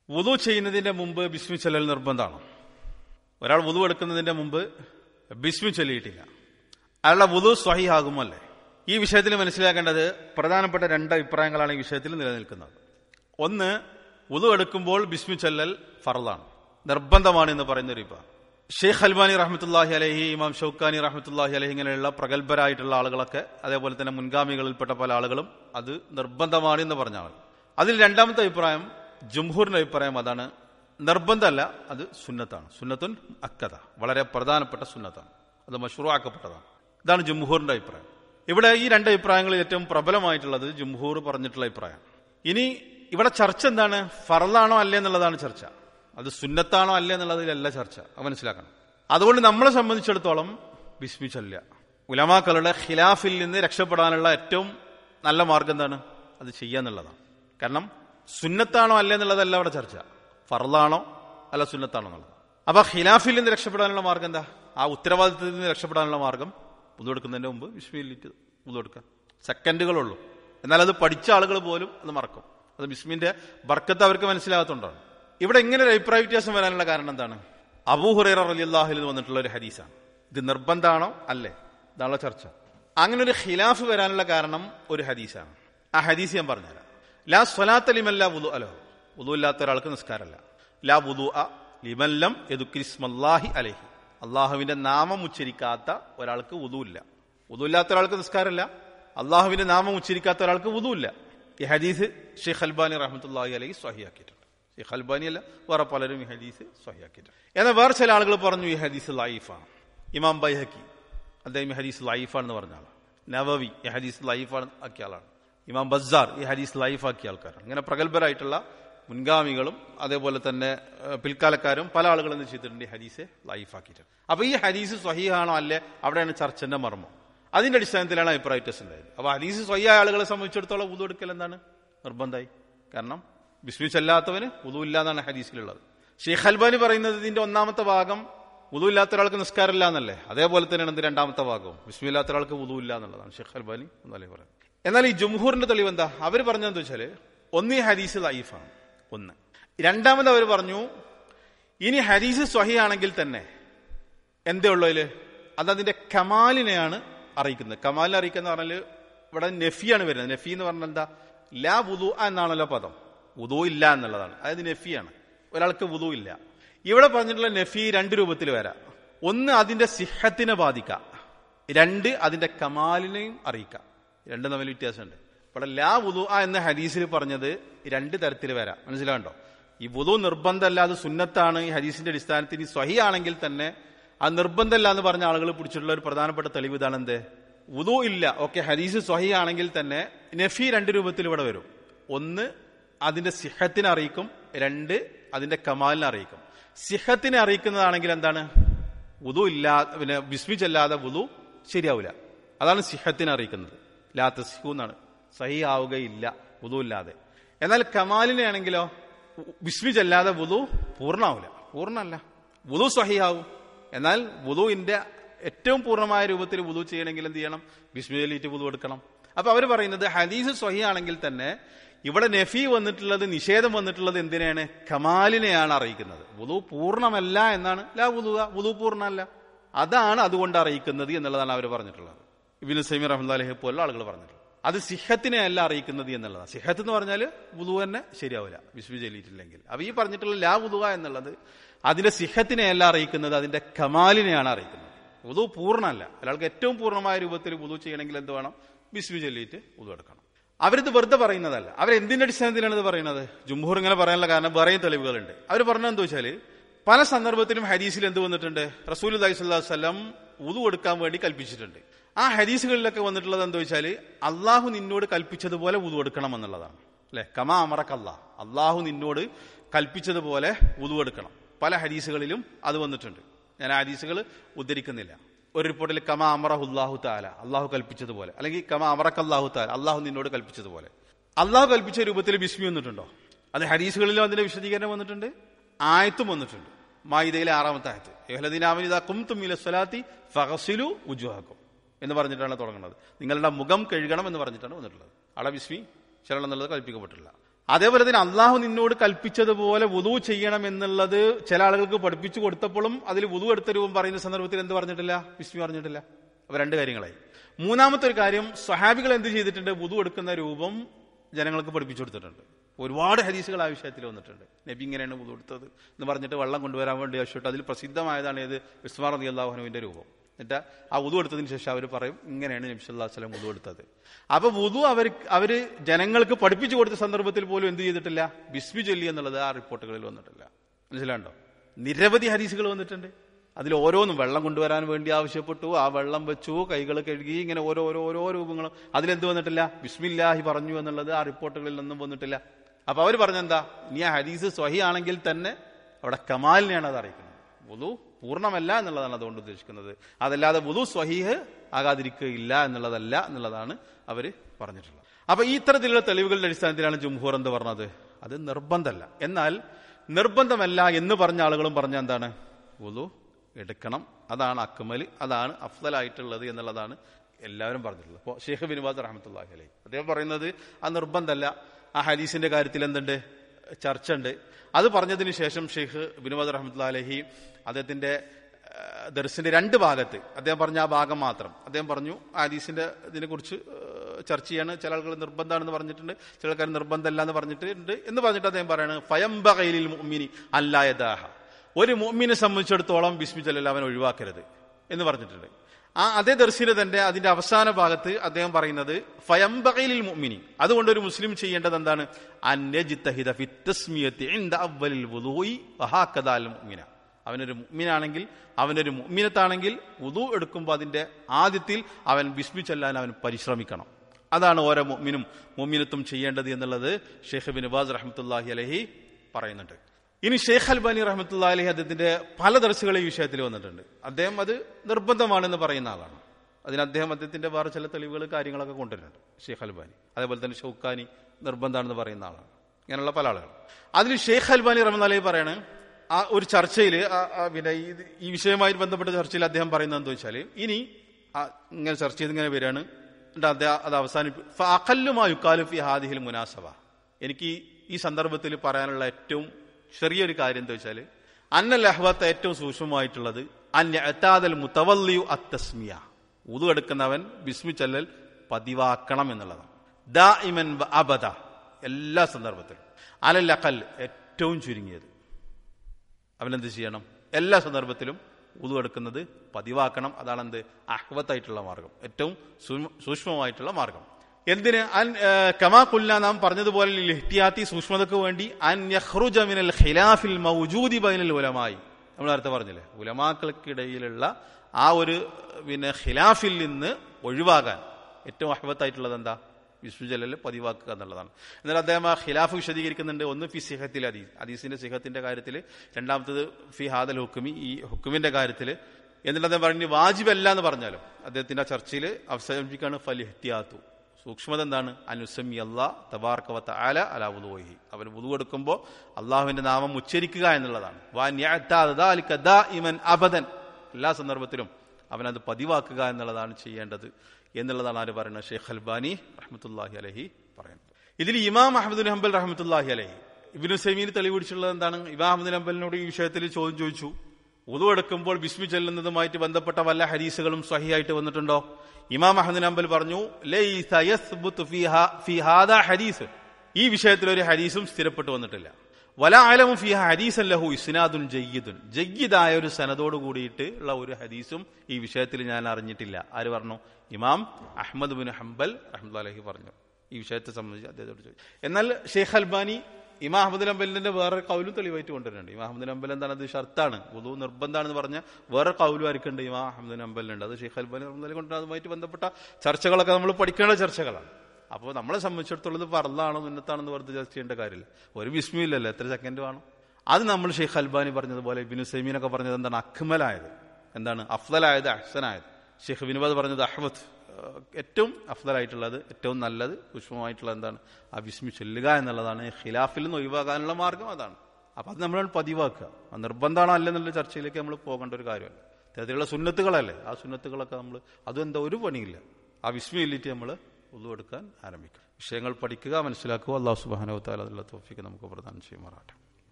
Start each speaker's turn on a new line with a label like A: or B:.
A: വുതു ചെയ്യുന്നതിന്റെ മുമ്പ് ബിസ്മി ചൊല്ലൽ നിർബന്ധമാണ് ഒരാൾ വുതു എടുക്കുന്നതിന്റെ മുമ്പ് ബിസ്മി ചൊല്ലിയിട്ടില്ല അയാളുടെ വുതു സ്വഹിയാകുമോ അല്ലേ ഈ വിഷയത്തിൽ മനസ്സിലാക്കേണ്ടത് പ്രധാനപ്പെട്ട രണ്ട് അഭിപ്രായങ്ങളാണ് ഈ വിഷയത്തിൽ നിലനിൽക്കുന്നത് ഒന്ന് വുതു എടുക്കുമ്പോൾ ബിസ്മി ചൊല്ലൽ ഫറലാണ് നിർബന്ധമാണ് എന്ന് പറയുന്ന ഒരു വിഭാഗം ഷെയ്ഖ് അൽബാനി റഹ്മത്തുല്ലാഹി അലഹി ഇമാം ഷൌക്കാനി റഹ്മത്തുല്ലാഹി അലഹി ഇങ്ങനെയുള്ള പ്രഗത്ഭരായിട്ടുള്ള ആളുകളൊക്കെ അതേപോലെ തന്നെ മുൻഗാമികളിൽപ്പെട്ട പല ആളുകളും അത് നിർബന്ധമാണ് എന്ന് പറഞ്ഞ ആളുകൾ അതിൽ രണ്ടാമത്തെ അഭിപ്രായം ജംഹൂറിന്റെ അഭിപ്രായം അതാണ് നിർബന്ധമല്ല അത് സുന്നത്താണ് സുന്നത്തുൻ അക്കത വളരെ പ്രധാനപ്പെട്ട സുന്നത്താണ് അത് മഷൂറാക്കപ്പെട്ടതാണ് ഇതാണ് ജംഹൂറിന്റെ അഭിപ്രായം ഇവിടെ ഈ രണ്ട് അഭിപ്രായങ്ങളിൽ ഏറ്റവും പ്രബലമായിട്ടുള്ളത് ജംഹൂർ പറഞ്ഞിട്ടുള്ള അഭിപ്രായം ഇനി ഇവിടെ ചർച്ച എന്താണ് ഫറലാണോ അല്ലേ എന്നുള്ളതാണ് ചർച്ച അത് സുന്നത്താണോ അല്ലേ എന്നുള്ളതിലല്ല ചർച്ച അത് മനസ്സിലാക്കണം അതുകൊണ്ട് നമ്മളെ സംബന്ധിച്ചിടത്തോളം വിസ്മിച്ചല്ല ഉലമാക്കളുടെ ഖിലാഫിൽ നിന്ന് രക്ഷപ്പെടാനുള്ള ഏറ്റവും നല്ല മാർഗം എന്താണ് അത് ചെയ്യാന്നുള്ളതാണ് കാരണം സുന്നത്താണോ അല്ലേ എന്നുള്ളതല്ല അവിടെ ചർച്ച ഫറലാണോ അല്ല സുന്നത്താണോ എന്നുള്ളത് അപ്പൊ ഖിലാഫിൽ നിന്ന് രക്ഷപ്പെടാനുള്ള മാർഗം എന്താ ആ ഉത്തരവാദിത്തത്തിൽ നിന്ന് രക്ഷപ്പെടാനുള്ള മാർഗം പുതുവെടുക്കുന്നതിന്റെ മുമ്പ് വിസ്മിയിലിട്ട് പുതുവെടുക്കുക സെക്കൻഡുകളുള്ളൂ എന്നാൽ അത് പഠിച്ച ആളുകൾ പോലും അത് മറക്കും അത് ബിസ്മിന്റെ ബർക്കത്ത് അവർക്ക് മനസ്സിലാകത്തോണ്ടാണ് ഇവിടെ ഇങ്ങനെ ഒരു അഭിപ്രായ വ്യത്യാസം വരാനുള്ള കാരണം എന്താണ് അബൂ ഹുറൈറ റലിയല്ലാഹിൽ വന്നിട്ടുള്ള ഒരു ഹദീസാണ് ഇത് നിർബന്ധമാണോ അല്ലേ ഇതാണുള്ള ചർച്ച അങ്ങനെ ഒരു ഖിലാഫ് വരാനുള്ള കാരണം ഒരു ഹദീസാണ് ആ ഹദീസ് ഞാൻ പറഞ്ഞുതരാം ലാ സ്വലാത്ത ലിമല്ല വുദു അലോ വുദു ഇല്ലാത്ത ഒരാൾക്ക് നിസ്കാരമല്ല ലാ വുദു അ ലിമല്ലം യദുക്രിസ്മല്ലാഹി അലഹി അള്ളാഹുവിന്റെ നാമം ഉച്ചരിക്കാത്ത ഒരാൾക്ക് വുദു ഇല്ല വുദു ഇല്ലാത്ത ഒരാൾക്ക് നിസ്കാരമല്ല അള്ളാഹുവിന്റെ നാമം ഉച്ചരിക്കാത്ത ഒരാൾക്ക് വുദു ഇല്ല ഈ ഹദീസ് ഷെയ്ഖ് അൽബാനി റഹ്മത്തുല്ലാഹി അലഹി സ്വഹിയാക്കിയിട്ടുണ്ട് ഷെയ്ഖ് അൽബാനി അല്ല വേറെ പലരും ഈ ഹദീസ് സ്വഹിയാക്കിയിട്ടുണ്ട് എന്നാൽ വേറെ ചില ആളുകൾ പറഞ്ഞു ഈ ഹദീസ് ലൈഫാണ് ഇമാം ബൈഹക്കി അദ്ദേഹം ഈ ഹദീസ് ലൈഫാണെന്ന് പറഞ്ഞ ആളാണ് നവവി ഈ ഹദീസ് ലൈഫാണ് ആക്കിയ ആളാണ് ഇമാം ബസാർ ഈ ഹദീസ് ലൈഫാക്കിയ ആൾക്കാരാണ് ഇങ്ങനെ പ്രഗത്ഭരായിട്ടുള്ള മുൻഗാമികളും അതേപോലെ തന്നെ ഏഹ്, പിൽക്കാലക്കാരും പല ആളുകളും എന്ത് ചെയ്തിട്ടുണ്ട് ഈ ഹദീസ് ലൈഫാക്കിയിട്ടുണ്ട് അപ്പൊ ഈ ഹദീസ് സ്വഹീഹാണോ അല്ലേ അവിടെയാണ് ചർച്ചന്റെ മർമ്മം അതിന്റെ അടിസ്ഥാനത്തിലാണ് അഭിപ്രായ വ്യത്യാസം ഉണ്ടായത് അപ്പൊ ഹദീസ് സ്വയ്യ ആളുകളെ സംബന്ധിച്ചിടത്തോളം ഉതു എടുക്കൽ എന്താണ് നിർബന്ധമായി കാരണം ബിസ്മിച്ച് അല്ലാത്തവന് ഉതു ഇല്ല എന്നാണ് ഹദീസിലുള്ളത് ഷെയ്ഖ് അൽബാനി പറയുന്നത് ഇതിന്റെ ഒന്നാമത്തെ ഭാഗം ഉതു ഇല്ലാത്ത ഒരാൾക്ക് നിസ്കാരമില്ല എന്നല്ലേ അതേപോലെ തന്നെയാണ് ഇത് രണ്ടാമത്തെ ഭാഗവും ബിസ്മില്ലാത്ത ഒരാൾക്ക് ഉതു ഇല്ല എന്നുള്ളതാണ് ഷെയ്ഖ് അൽബാനി എന്നല്ലേ പറയുന്നത് എന്നാൽ ഈ ജംഹൂറിന്റെ തെളിവ് എന്താ അവർ പറഞ്ഞതെന്ന് വെച്ചാല് ഒന്ന് ഈ ഹദീസ് ലൈഫാണ് ഒന്ന് രണ്ടാമത് അവർ പറഞ്ഞു ഇനി ഹദീസ് സ്വഹിയാണെങ്കിൽ തന്നെ എന്തേ ഉള്ളൂ അതില് അത് അതിന്റെ കമാലിനെയാണ് അറിയിക്കുന്നത് കമാലിനെ അറിയിക്കുന്ന പറഞ്ഞാല് ഇവിടെ നഫിയാണ് വരുന്നത് നഫി എന്ന് പറഞ്ഞാൽ എന്താ ലാ വുദു എന്നാണല്ലോ പദം വുദു ഇല്ല എന്നുള്ളതാണ് അതായത് നഫിയാണ് ഒരാൾക്ക് വുദു ഇല്ല ഇവിടെ പറഞ്ഞിട്ടുള്ള നഫി രണ്ട് രൂപത്തിൽ വരാം ഒന്ന് അതിന്റെ സിഹത്തിനെ ബാധിക്കാം രണ്ട് അതിന്റെ കമാലിനെയും അറിയിക്കാം രണ്ടും തമ്മിൽ വ്യത്യാസമുണ്ട് ഇവിടെ ലാ വുദു എന്ന ഹദീസിൽ പറഞ്ഞത് രണ്ട് തരത്തിൽ വരാം മനസ്സിലാകണ്ടോ ഈ വുദു നിർബന്ധമല്ല അത് സുന്നത്താണ് ഈ ഹദീസിന്റെ അടിസ്ഥാനത്തിൽ ഈ സ്വഹി ആണെങ്കിൽ തന്നെ ആ നിർബന്ധമല്ല എന്ന് പറഞ്ഞ ആളുകൾ പിടിച്ചിട്ടുള്ള ഒരു പ്രധാനപ്പെട്ട തെളിവ് ഇതാണ് എന്ത് വുദു ഇല്ല ഓക്കെ ഹദീസ് സ്വഹി ആണെങ്കിൽ തന്നെ നഫി രണ്ട് രൂപത്തിൽ ഇവിടെ വരും ഒന്ന് അതിന്റെ സിഹത്തിനെ അറിയിക്കും രണ്ട് അതിന്റെ കമാലിനെ അറിയിക്കും സിഹത്തിനെ അറിയിക്കുന്നതാണെങ്കിൽ എന്താണ് വുദു ഇല്ല പിന്നെ ബിസ്മിച്ചല്ലാതെ വുദു ശരിയാവില്ല അതാണ് സിഹത്തിനെ അറിയിക്കുന്നത് ലാ തസ്ഹു എന്നാണ് സഹി ആവുകയില്ല വുദു ഇല്ലാതെ എന്നാൽ കമാലിനെ ആണെങ്കിലോ ബിസ്മിച്ചല്ലാതെ വുദു പൂർണ്ണാവില്ല പൂർണ്ണമല്ല വുദു സഹിയാവും എന്നാൽ വുദുവിന്റെ ഏറ്റവും പൂർണ്ണമായ രൂപത്തിൽ വുദു ചെയ്യണമെങ്കിൽ എന്ത് ചെയ്യണം ബിസ്മിലിറ്റ് വുദു എടുക്കണം അപ്പൊ അവർ പറയുന്നത് ഹദീസ് സ്വഹിയാണെങ്കിൽ തന്നെ ഇവിടെ നഫി വന്നിട്ടുള്ളത് നിഷേധം വന്നിട്ടുള്ളത് എന്തിനാണ് കമാലിനെയാണ് അറിയിക്കുന്നത് വുദു പൂർണ്ണമല്ല എന്നാണ് ലാ വുദു വുദു പൂർണ്ണമല്ല അതാണ് അതുകൊണ്ട് അറിയിക്കുന്നത് എന്നുള്ളതാണ് അവർ പറഞ്ഞിട്ടുള്ളത് ഇബിന് സൈമി റഹ്മദ് പോലുള്ള ആളുകൾ പറഞ്ഞിട്ടുള്ളത് അത് സിഹത്തിനെ അല്ല അറിയിക്കുന്നത് എന്നുള്ളതാണ് സിഹത്ത് എന്ന് പറഞ്ഞാൽ വുദു തന്നെ ശരിയാവില്ല വിസ്മി ചൊല്ലിയിട്ടില്ലെങ്കിൽ അപ്പൊ ഈ പറഞ്ഞിട്ടുള്ള ലാ വുദുവ എന്നുള്ളത് അതിന്റെ സിഹത്തിനെ അല്ല അറിയിക്കുന്നത് അതിന്റെ കമാലിനെയാണ് അറിയിക്കുന്നത് വുദു പൂർണ്ണമല്ല ഒരാൾക്ക് ഏറ്റവും പൂർണ്ണമായ രൂപത്തിൽ വുദു ചെയ്യണമെങ്കിൽ എന്ത് വേണം ബിസ്മി ചൊല്ലിയിട്ട് വുദു എടുക്കണം അവരിത് വെറുതെ പറയുന്നതല്ല അവർ എന്തിന്റെ അടിസ്ഥാനത്തിലാണ് ഇത് പറയുന്നത് ജുംഹൂർ ഇങ്ങനെ പറയാനുള്ള കാരണം വേറെ തെളിവുകളുണ്ട് അവർ പറഞ്ഞത് എന്താ വെച്ചാല് പല സന്ദർഭത്തിലും ഹദീസിൽ എന്ത് വന്നിട്ടുണ്ട് റസൂൽ അലൈഹി സ്വല്ലം ഉതു കൊടുക്കാൻ വേണ്ടി കൽപ്പിച്ചിട്ടുണ്ട് ആ ഹദീസുകളിലൊക്കെ വന്നിട്ടുള്ളത് എന്താ വെച്ചാല് അള്ളാഹു നിന്നോട് കൽപ്പിച്ചതുപോലെ ഉതു കൊടുക്കണം എന്നുള്ളതാണ് അല്ലെ കമാ അമറക്കല്ല അള്ളാഹു നിന്നോട് കൽപ്പിച്ചതുപോലെ ഉതു എടുക്കണം പല ഹദീസുകളിലും അത് വന്നിട്ടുണ്ട് ഞാൻ ആ ഹദീസുകൾ ഉദ്ധരിക്കുന്നില്ല ഒരു റിപ്പോർട്ടിൽ കമ അമറഹുല്ലാഹു താല അള്ളാഹു കൽപ്പിച്ചതുപോലെ അല്ലെങ്കിൽ കമ അമറക്ക് അള്ളാഹു താല അള്ളാഹു നിന്നോട് കൽപ്പിച്ചതുപോലെ അള്ളാഹു കൽപ്പിച്ച രൂപത്തിൽ ബിസ്മി വന്നിട്ടുണ്ടോ അത് ഹദീസുകളിലും അതിന്റെ വിശദീകരണം വന്നിട്ടുണ്ട് ആയത്തും വന്നിട്ടുണ്ട് മായിദയിലെ ആറാമത്തെ ആയത്ത് യഹ്ലദീനാമിനിത കുംതും ഇല സ്വലാത്തി ഫഹസിലു ഉജുഹാക്കും എന്ന് പറഞ്ഞിട്ടാണ് തുടങ്ങുന്നത് നിങ്ങളുടെ മുഖം കഴുകണം എന്ന് പറഞ്ഞിട്ടാണ് വന്നിട്ടുള്ളത് അവിടെ ബിസ്മി ശരണം എന്നുള്ളത് കൽപ്പിക്കപ്പെട്ടില്ല അതേപോലെ തന്നെ അള്ളാഹു നിന്നോട് കൽപ്പിച്ചതുപോലെ വുതു ചെയ്യണം എന്നുള്ളത് ചില ആളുകൾക്ക് പഠിപ്പിച്ചു കൊടുത്തപ്പോഴും അതിൽ വുതു എടുത്ത രൂപം പറയുന്ന സന്ദർഭത്തിൽ എന്ത് പറഞ്ഞിട്ടില്ല വിസ്മി പറഞ്ഞിട്ടില്ല അപ്പൊ രണ്ട് കാര്യങ്ങളായി മൂന്നാമത്തെ ഒരു കാര്യം സ്വഹാബികൾ എന്ത് ചെയ്തിട്ടുണ്ട് വുതു എടുക്കുന്ന രൂപം ജനങ്ങൾക്ക് പഠിപ്പിച്ചു കൊടുത്തിട്ടുണ്ട് ഒരുപാട് ഹദീസുകൾ ആ വിഷയത്തിൽ വന്നിട്ടുണ്ട് നബി ഇങ്ങനെയാണ് വുതു എടുത്തത് എന്ന് പറഞ്ഞിട്ട് വെള്ളം കൊണ്ടുവരാൻ വേണ്ടി ആവശ്യപ്പെട്ടു അതിൽ പ്രസിദ്ധമായതാണ് ഏത് വിസ്മാർ റതി അള്ളാഹുനുവിന്റെ രൂപം എന്നിട്ട് ആ വുതു എടുത്തതിന് ശേഷം അവർ പറയും ഇങ്ങനെയാണ് നബി സല്ലാ വസ്ലം വുതു എടുത്തത് അപ്പൊ വുതു അവർ അവര് ജനങ്ങൾക്ക് പഠിപ്പിച്ചു കൊടുത്ത സന്ദർഭത്തിൽ പോലും എന്ത് ചെയ്തിട്ടില്ല ബിസ്മി ചൊല്ലി എന്നുള്ളത് ആ റിപ്പോർട്ടുകളിൽ വന്നിട്ടില്ല മനസ്സിലാണ്ടോ നിരവധി ഹദീസുകൾ വന്നിട്ടുണ്ട് അതിൽ ഓരോന്നും വെള്ളം കൊണ്ടുവരാൻ വേണ്ടി ആവശ്യപ്പെട്ടു ആ വെള്ളം വെച്ചു കൈകൾ കഴുകി ഇങ്ങനെ ഓരോ ഓരോ ഓരോ രൂപങ്ങളും അതിലെന്ത് വന്നിട്ടില്ല ബിസ്മില്ലാഹി പറഞ്ഞു എന്നുള്ളത് ആ റിപ്പോർട്ടുകളിൽ ഒന്നും വന്നിട്ടില്ല അപ്പൊ അവർ പറഞ്ഞെന്താ ഇനി ആ ഹദീസ് സ്വഹി ആണെങ്കിൽ തന്നെ അവിടെ കമാലിനെയാണ് അത് അറിയിക്കുന്നത് വുതു പൂർണ്ണമല്ല എന്നുള്ളതാണ് അതുകൊണ്ട് ഉദ്ദേശിക്കുന്നത് അതല്ലാതെ വുതു സ്വഹീഹ് ആകാതിരിക്കുകയില്ല എന്നുള്ളതല്ല എന്നുള്ളതാണ് അവര് പറഞ്ഞിട്ടുള്ളത് അപ്പൊ ഈ ഇത്തരത്തിലുള്ള തെളിവുകളുടെ അടിസ്ഥാനത്തിലാണ് ജുംഹൂർ എന്ന് പറഞ്ഞത് അത് നിർബന്ധമല്ല എന്നാൽ നിർബന്ധമല്ല എന്ന് പറഞ്ഞ ആളുകളും പറഞ്ഞ എന്താണ് വുതു എടുക്കണം അതാണ് അക്മൽ അതാണ് അഫ്സലായിട്ടുള്ളത് എന്നുള്ളതാണ് എല്ലാവരും പറഞ്ഞിട്ടുള്ളത് അപ്പോൾ ഷെയ്ഖ് ബിനുബാസ് റഹമത്തുല്ലാഹി അലൈഹി അദ്ദേഹം പറയുന്നത് ആ നിർബന്ധമല്ല ആ ഹദീസിന്റെ കാര്യത്തിൽ എന്തുണ്ട് ചർച്ച ഉണ്ട് അത് പറഞ്ഞതിന് ശേഷം ഷെയ്ഖ് ബിനുബാസ് റഹമത്തുല്ലാ അലഹി അദ്ദേഹത്തിന്റെ ദർസിന്റെ രണ്ട് ഭാഗത്ത് അദ്ദേഹം പറഞ്ഞ ആ ഭാഗം മാത്രം അദ്ദേഹം പറഞ്ഞു ആ ഹദീസിന്റെ ഇതിനെ കുറിച്ച് ചർച്ച ചെയ്യാണ് ചില ആളുകൾ നിർബന്ധമാണെന്ന് പറഞ്ഞിട്ടുണ്ട് ചില ആൾക്കാർ നിർബന്ധമല്ല എന്ന് പറഞ്ഞിട്ടുണ്ട് എന്ന് പറഞ്ഞിട്ട് അദ്ദേഹം പറയാണ് ഫയംബകയിലിൽ മുഅ്മിനി അല്ലായദാഹ ഒരു മുഅ്മിനെ സംബന്ധിച്ചിടത്തോളം ബിസ്മി ചൊല്ലൽ അവൻ ഒഴിവാക്കരുത് എന്ന് പറഞ്ഞിട്ടുണ്ട് ആ അതേ ദർശന തന്നെ അതിന്റെ അവസാന ഭാഗത്ത് അദ്ദേഹം പറയുന്നത് ഫയംബകയിലിൽ മുഅ്മിനി അതുകൊണ്ട് ഒരു മുസ്ലിം ചെയ്യേണ്ടത് എന്താണ് അന്യജിത്തഹിദ ഫി തസ്മിയത്തി ഇൻദ അവ്വലിൽ വുദൂഇ വഹാക്കദാൽ മുഅ്മിന അവനൊരു മുഅ്മിനാണെങ്കിൽ അവനൊരു മുഅ്മിനത്താണെങ്കിൽ വുദു എടുക്കുമ്പോൾ അതിന്റെ ആദ്യത്തിൽ അവൻ ബിസ്മി ചൊല്ലാൻ അവൻ പരിശ്രമിക്കണം അതാണ് ഓരോ മുഅ്മിനും മുഅ്മിനത്തും ചെയ്യേണ്ടത് എന്നുള്ളത് ഷെയ്ഖ് ബിൻ ബാസ് റഹ്മത്തുല്ലാഹി അലഹി പറയുന്നുണ്ട് ഇനി ഷെയ്ഖ് അൽബാനി റഹ്മത്തുല്ലാ അലഹി അദ്ദേഹത്തിന്റെ പല ദർശകൾ ഈ വിഷയത്തിൽ വന്നിട്ടുണ്ട് അദ്ദേഹം അത് നിർബന്ധമാണെന്ന് പറയുന്ന ആളാണ് അതിന് അദ്ദേഹം അദ്ദേഹത്തിന്റെ വേറെ ചില തെളിവുകൾ കാര്യങ്ങളൊക്കെ കൊണ്ടുവരുന്നുണ്ട് ഷെയ്ഖ് അൽബാനി അതേപോലെ തന്നെ ഷൗക്കാനി നിർബന്ധമാണെന്ന് പറയുന്ന ആളാണ് ഇങ്ങനെയുള്ള പല ആളുകൾ അതിൽ ഷെയ്ഖ് അൽബാനി റഹ്മത്ത് അലഹി പറയാണ് ആ ഒരു ചർച്ചയിൽ പിന്നെ ഈ വിഷയവുമായി ബന്ധപ്പെട്ട ചർച്ചയിൽ അദ്ദേഹം പറയുന്നത് എന്താ വെച്ചാൽ ഇനി ഇങ്ങനെ ചർച്ച ചെയ്ത് ഇങ്ങനെ വരികയാണ് എന്നിട്ട് അദ്ദേഹം അത് അവസാനിപ്പിക്കും ഹാദിഹിൽ മുനാസവ എനിക്ക് ഈ സന്ദർഭത്തിൽ പറയാനുള്ള ഏറ്റവും ചെറിയൊരു കാര്യം എന്താ വെച്ചാൽ അന്നൽ അഹ്വത്ത് ഏറ്റവും സൂക്ഷ്മമായിട്ടുള്ളത് അന്യത്താതൽ മുത്തവല്ലിയു അത്തസ്മിയ ഉതു എടുക്കുന്നവൻ ബിസ്മി ചൊല്ലൽ പതിവാക്കണം എന്നുള്ളതാണ് ദാ ഇമൻ അബദ എല്ലാ സന്ദർഭത്തിലും അലൽ അക്കൽ ഏറ്റവും ചുരുങ്ങിയത് അവനെന്ത് ചെയ്യണം എല്ലാ സന്ദർഭത്തിലും ഉതു എടുക്കുന്നത് പതിവാക്കണം അതാണ് എന്ത് അഹ്വത്തായിട്ടുള്ള മാർഗം ഏറ്റവും സൂക്ഷ്മമായിട്ടുള്ള മാർഗം എന്തിന് അൻ കമാ കുല്ല നാം പറഞ്ഞതുപോലെ ഇഹ്തിയാത്തി സൂക്ഷ്മതക്ക് വേണ്ടി അൻ യഖ്റുജ മിനൽ ഖിലാഫിൽ മൗജൂദി ബൈനൽ ഉലമായി നമ്മൾ നേരത്തെ പറഞ്ഞില്ലേ ഉലമാക്കൾക്കിടയിലുള്ള ആ ഒരു പിന്നെ ഖിലാഫിൽ നിന്ന് ഒഴിവാകാൻ ഏറ്റവും അഹ്വത്തായിട്ടുള്ളത് എന്താ വിഷ്ണുജലിൽ പതിവാക്കുക എന്നുള്ളതാണ് എന്നാൽ അദ്ദേഹം ആ ഖിലാഫ് വിശദീകരിക്കുന്നുണ്ട് ഒന്ന് ഫി സിഹത്തിൽ അദീസ് അദീസിന്റെ സിഹത്തിന്റെ കാര്യത്തിൽ രണ്ടാമത്തത് ഫി ഹാദൽ ഹുക്കുമി ഈ ഹുക്കുമിന്റെ കാര്യത്തിൽ എന്നിട്ട് അദ്ദേഹം പറഞ്ഞു വാജിബല്ല എന്ന് പറഞ്ഞാലും അദ്ദേഹത്തിന്റെ ആ ചർച്ചയിൽ അവസാനിപ്പിക്കാണ് ഫലിഹ്തിയാത്തു സൂക്ഷ്മത എന്താണ് അനുസമി അള്ളാ തബാർക്കവത്ത ആല അല ഉദുവഹി അവൻ ഉദു എടുക്കുമ്പോൾ അള്ളാഹുവിന്റെ നാമം ഉച്ചരിക്കുക എന്നുള്ളതാണ് ഇമൻ അബദൻ എല്ലാ സന്ദർഭത്തിലും അവനത് പതിവാക്കുക എന്നുള്ളതാണ് ചെയ്യേണ്ടത് എന്നുള്ളതാണ് ആര് പറയുന്നത് ഷെയ്ഖ് അൽബാനി റഹ്മത്തുല്ലാഹി അലഹി പറയുന്നത് ഇതിൽ ഇമാം അഹമ്മദുൽ ഹംബൽ റഹ്മത്തുല്ലാഹി അലഹി ഇബിനു സെമീന് തെളിവിടിച്ചുള്ളത് എന്താണ് ഇമാം അഹമ്മദ് ഹംബലിനോട് ഈ വിഷയത്തിൽ ചോദ്യം ചോദിച്ചു ഉതു എടുക്കുമ്പോൾ ബിസ്മി ചെല്ലുന്നതുമായിട്ട് ബന്ധപ്പെട്ട വല്ല ഹദീസുകളും സഹിയായിട്ട് വന്നിട്ടുണ്ടോ ഇമാം അഹമ്മദ് അമ്പൽ പറഞ്ഞു ഹദീസ് ഈ വിഷയത്തിൽ ഒരു ഹദീസും സ്ഥിരപ്പെട്ടു വന്നിട്ടില്ല വല ആലമും ഫിഹ ഹദീസൻ ലഹു ഇസ്നാദുൻ ജയ്യിദുൻ ജയ്യിദായ ഒരു സനതോട് കൂടിയിട്ട് ഉള്ള ഒരു ഹദീസും ഈ വിഷയത്തിൽ ഞാൻ അറിഞ്ഞിട്ടില്ല ആര് പറഞ്ഞു ഇമാം അഹമ്മദ് ബിൻ ഹംബൽ റഹ്മദ് അലഹി പറഞ്ഞു ഈ വിഷയത്തെ സംബന്ധിച്ച് അദ്ദേഹത്തോട് ചോദിച്ചു എന്നാൽ ഷെയ്ഖ് അൽബാനി ഇമാ അഹമ്മദ് അമ്പലിന്റെ വേറെ കൗലും തെളിവായിട്ട് കൊണ്ടുവരുന്നുണ്ട് ഇമാ അഹമ്മദ് അമ്പൽ എന്താണ് അത് ഷർത്താണ് ഉദു നിർബന്ധമാണെന്ന് പറഞ്ഞ വേറെ കൗലും ആർക്കുണ്ട് ഇമാ അഹമ്മദ് അമ്പലിനുണ്ട് അത് ഷെയ്ഖ് അൽബാനി റഹ്മദ് കൊണ്ട് അതുമായിട്ട് ബന്ധപ്പെട്ട ചർച്ചകളൊക്കെ നമ്മൾ പഠിക്കേണ്ട ചർച്ചകളാണ് അപ്പോൾ നമ്മളെ സംബന്ധിച്ചിടത്തോളം പറലാണോ ഉന്നത്താണെന്ന് വെറുതെ ചർച്ച ചെയ്യേണ്ട കാര്യമില്ല ഒരു വിസ്മയില്ലല്ലോ എത്ര സെക്കൻഡ് വേണം അത് നമ്മൾ ഷെയ്ഖ് അൽബാനി പറഞ്ഞതുപോലെ ബിനു സൈമീനൊക്കെ പറഞ്ഞത് എന്താണ് അക്മലായത് എന്താണ് അഫ്ദലായത് അഹ്സനായത് ഷെയ്ഖ് ബിനുബാദ് പറഞ്ഞത് അഹമ്മദ് ഏറ്റവും അഫ്ദലായിട്ടുള്ളത് ഏറ്റവും നല്ലത് സൂക്ഷ്മമായിട്ടുള്ള എന്താണ് ആ വിസ്മി ചൊല്ലുക എന്നുള്ളതാണ് ഖിലാഫിൽ നിന്ന് ഒഴിവാക്കാനുള്ള മാർഗം അതാണ് അപ്പൊ അത് നമ്മൾ പതിവാക്കുക ആ നിർബന്ധമാണോ അല്ലെന്നുള്ള ചർച്ചയിലേക്ക് നമ്മൾ പോകേണ്ട ഒരു കാര്യമല്ല അത്തരത്തിലുള്ള സുന്നത്തുകളല്ലേ ആ സുന്നത്തുകളൊക്കെ നമ്മൾ അതും എന്താ ഒരു പണിയില്ല ആ വിസ്മി ഇല്ലിട്ട് നമ്മൾ ഉള്ളു എടുക്കാൻ ആരംഭിക്കണം വിഷയങ്ങൾ പഠിക്കുക മനസ്സിലാക്കുക അള്ളാഹു സുബാനോ താല അതിലുള്ള തോഫിക്ക് നമുക്ക് പ്രദാനം ചെയ്യുമാറാട്ടെ